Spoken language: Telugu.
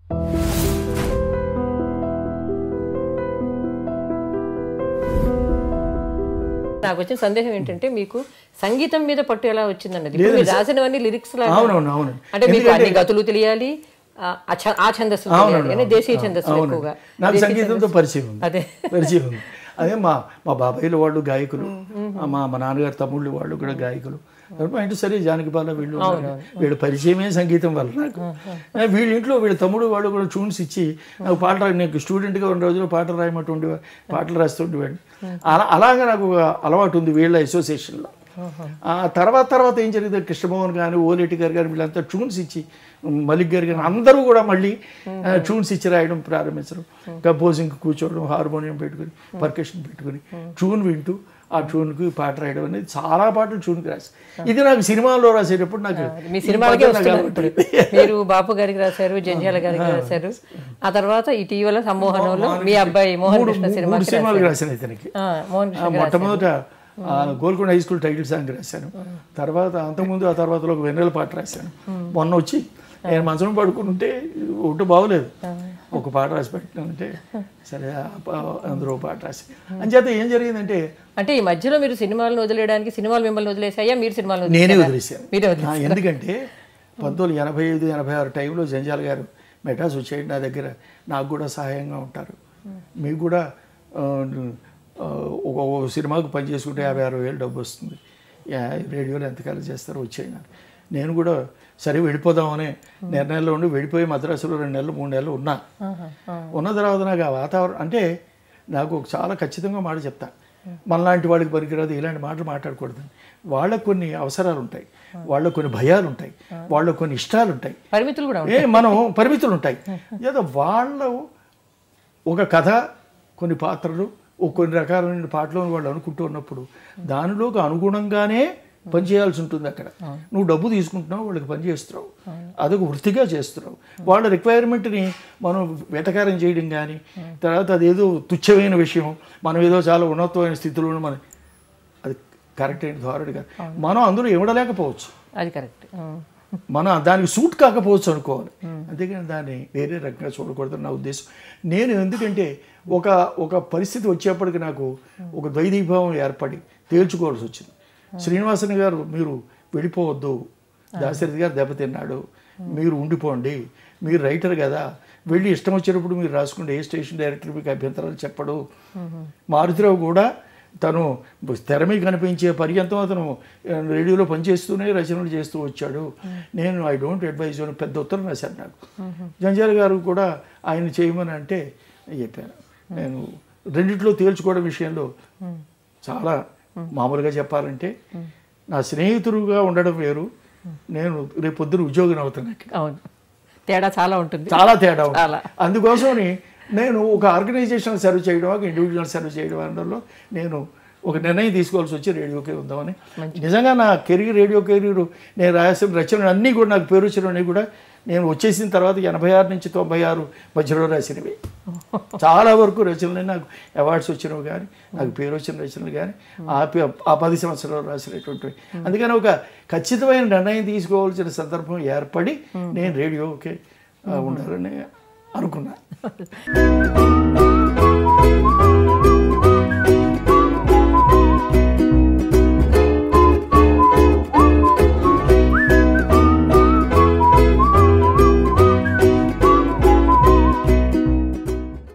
నాకు వచ్చిన సందేహం ఏంటంటే మీకు సంగీతం మీద పట్టు ఎలా వచ్చిందన్నది ఇప్పుడు మీరు రాసినవన్నీ లిరిక్స్ లాగా అవునవును అవును అంటే మీకు అన్ని గతులు తెలియాలి ఆ ఆ ఛ- ఆ ఛందస్సు తెలియాలి అంటే దేశీయ ఛందస్సు ఎక్కువగా నాకు సంగీతంతో పరిచయం ఉంది అదే పరిచయం ఉంది అదే మా మా బాబాయిల వాళ్ళు గాయకులు మా మా నాన్నగారు తమ్ముళ్ళు వాళ్ళు కూడా గాయకులు మా ఇంటి సరే జానకి బాల వీళ్ళు ఉన్నారు. వీళ్ళ పరిచయమే సంగీతం వల్ల నాకు ఆ, వీళ్ళ ఇంట్లో వీళ్ళ తమ్ముడు వాళ్ళు కూడా ట్యూన్స్ ఇచ్చి నాకు పాట రా- నేను స్టూడెంట్గా ఉన్న రోజుల్లో పాటలు రాయమంటూ ఉండేవాడు పాటలు రాస్తుండేవాడిని అలా అలాగా నాకు ఒక అలవాటు ఉంది వీళ్ళ అసోసియేషన్లో ఆ తర్వాత తర్వాత ఏం జరిగింది కృష్ణమోహన్ కానీ ఓలేటి గారు కానీ వీళ్ళంతా ట్యూన్స్ ఇచ్చి మలిక్ గారు కానీ అందరూ కూడా మళ్ళీ ట్యూన్స్ ఇచ్చి రాయడం ప్రారంభించడం కంపోజింగ్ కూర్చోవడం హార్మోనియం పెట్టుకుని పర్కషన్ పెట్టుకుని ట్యూన్ వింటూ ఆ ట్యూన్కి పాట రాయడం అనేది చాలా పాటలు ట్యూన్కి రాసి ఇది నాకు సినిమాలో రాసేటప్పుడు నాకు మీ ఈ సినిమాలకే పద్ధతి నాకు వస్తున్నారు ఇప్పుడు అలవాటు. మీరు బాపు గారికి రాశారు జంజాల గారికి రాశారు ఆ తర్వాత ఇటీవల సమ్మోహనంలో మీ అబ్బాయి మోహన్ మూడు కృష్ణ మూడు సినిమాకి సినిమాలు రాశాను ఇతనికి ఆ, మోహన్ ఆ, కృష్ణ మొట్టమొదట ఆ, Golconda high school title song రాశాను తర్వాత అంతకుముందు ఆ తర్వాత ఒక వెన్నెల పాట రాశాను మొన్న వచ్చి నేను మంచం పడుకుని ఉంటే ఒకటి బాగోలేదు ఒక పాట రాసి పెట్టినానంటే సరే ఆ పా- అందులో ఒక పాట రాసి అంచేత ఏం జరిగిందంటే అంటే ఈ మధ్యలో మీరు సినిమాలను వదిలేయడానికి సినిమాలు మిమ్మల్ని వదిలేసాయా మీరు సినిమాలు నేనే వదిలేసారా? వదిలేశాను మీరే ఆ, వదిలేసారు ఎందుకంటే పంతొమ్మిది వందల ఎనభై ఐదు ఎనభై ఆరు టైంలో జంజాల గారు మెటాస్ వచ్చేయండి నా దగ్గర నాకు కూడా సహాయంగా ఉంటారు మీకు కూడా ఆ, ఆ, ఒక ఒక సినిమాకు పని చేసుకుంటే యాభై అరవై వేలు డబ్బు వస్తుంది యా, రేడియోలో ఎంతకాలం చేస్తారో వచ్చేయన్నారు నేను కూడా సరే వెళ్ళిపోదామనే నిర్ణయంలో ఉండి వెళ్ళిపోయి మద్రాసులో రెండు నెలలు మూడు నెలలు ఉన్నా ఉన్న తర్వాత నాకు ఆ వాతావరణం అంటే నాకు ఒక చాలా ఖచ్చితంగా మాట చెప్తా మనలాంటి వాడికి పనికిరాదు ఇలాంటి మాటలు మాట్లాడకూడదు వాళ్ళకు కొన్ని అవసరాలు ఉంటాయి వాళ్ళకు కొన్ని భయాలు ఉంటాయి వాళ్ళకు కొన్ని ఇష్టాలు ఉంటాయి పరిమితులు కూడా ఏ మనం పరిమితులు ఉంటాయి ఏదో వాళ్ళ ఒక కథ కొన్ని పాత్రలు ఒక కొన్ని రకాలైన పాటలు వాళ్ళు అనుకుంటూ ఉన్నప్పుడు దానిలోకి అనుగుణంగానే పని చేయాల్సి ఉంటుంది అక్కడ నువ్వు డబ్బు తీసుకుంటున్నావు వాళ్ళకి పని చేస్తున్నావు అదొక వృత్తిగా చేస్తున్నావు వాళ్ళ రిక్వైర్మెంట్ని మనం వెటకారం చేయడం కానీ తర్వాత అదేదో తుచ్చమైన విషయం మనం ఏదో చాలా ఉన్నతమైన స్థితిలో ఉన్న మనం అది కరెక్ట్ అయిన ధోరణి కాదు మనం అందులో ఇవ్వడలేకపోవచ్చు అది కరెక్ట్ మనం దానికి సూట్ కాకపోవచ్చు అనుకోవాలి అంతేగాని దాన్ని వేరే రకంగా చూడకూడదని నా ఉద్దేశం నేను ఎందుకంటే ఒక ఒక పరిస్థితి వచ్చేప్పటికి నాకు ఒక ద్వైదీభావం ఏర్పడి తేల్చుకోవాల్సి వచ్చింది శ్రీనివాసన్ గారు మీరు వెళ్ళిపోవద్దు దాశరథి గారు దెబ్బతిన్నాడు మీరు ఉండిపోండి మీరు రైటర్ కదా వెళ్ళి ఇష్టం వచ్చినప్పుడు మీరు రాసుకుంటే ఏ స్టేషన్ డైరెక్టర్ మీకు అభ్యంతరాలు చెప్పడు మారుతిరావు కూడా తను తెర మీద కనిపించే పర్యంతం అతను ఆ, రేడియోలో పనిచేస్తూనే రచనలు చేస్తూ వచ్చాడు నేను ఐ డోంట్ అడ్వైజ్ అని పెద్ద ఉత్తరం రాశారు నాకు జంజాల గారు కూడా ఆయన చేయమని అంటే నేను చెప్పాను నేను రెండిట్లో తేల్చుకోవడం విషయంలో చాలా మామూలుగా చెప్పాలంటే నా స్నేహితుడుగా ఉండడం వేరు నేను రేపు పొద్దున ఉద్యోగిని అవుతాను అవును తేడా చాలా ఉంటుంది చాలా తేడా ఉంది. చాలా. అందుకోసమని నేను ఒక ఆర్గనైజేషన్ సర్వ్ చేయడం ఒక ఇండివిజువల్ సర్వ్ చేయడం అనడంలో నేను ఒక నిర్ణయం తీసుకోవాల్సి వచ్చి రేడియోకే ఉందామని నిజంగా నా కెరీర్ రేడియో కెరీర్ నేను రాసిన రచనలు అన్నీ కూడా నాకు పేరు వచ్చినవన్నీ కూడా నేను వచ్చేసిన తర్వాత ఎనభై ఆరు నుంచి తొంభై ఆరు మధ్యలో రాసినవి చాలా వరకు రచనలు నాకు అవార్డ్స్ వచ్చినవి కానీ నాకు పేరు వచ్చిన రచనలు కానీ ఆ ప- ఆ పది సంవత్సరాలు రాసినటువంటివి అందుకని ఒక ఖచ్చితమైన నిర్ణయం తీసుకోవాల్సిన సందర్భం ఏర్పడి నేను రేడియోకే ఆ, ఉండాలని అనుకున్నా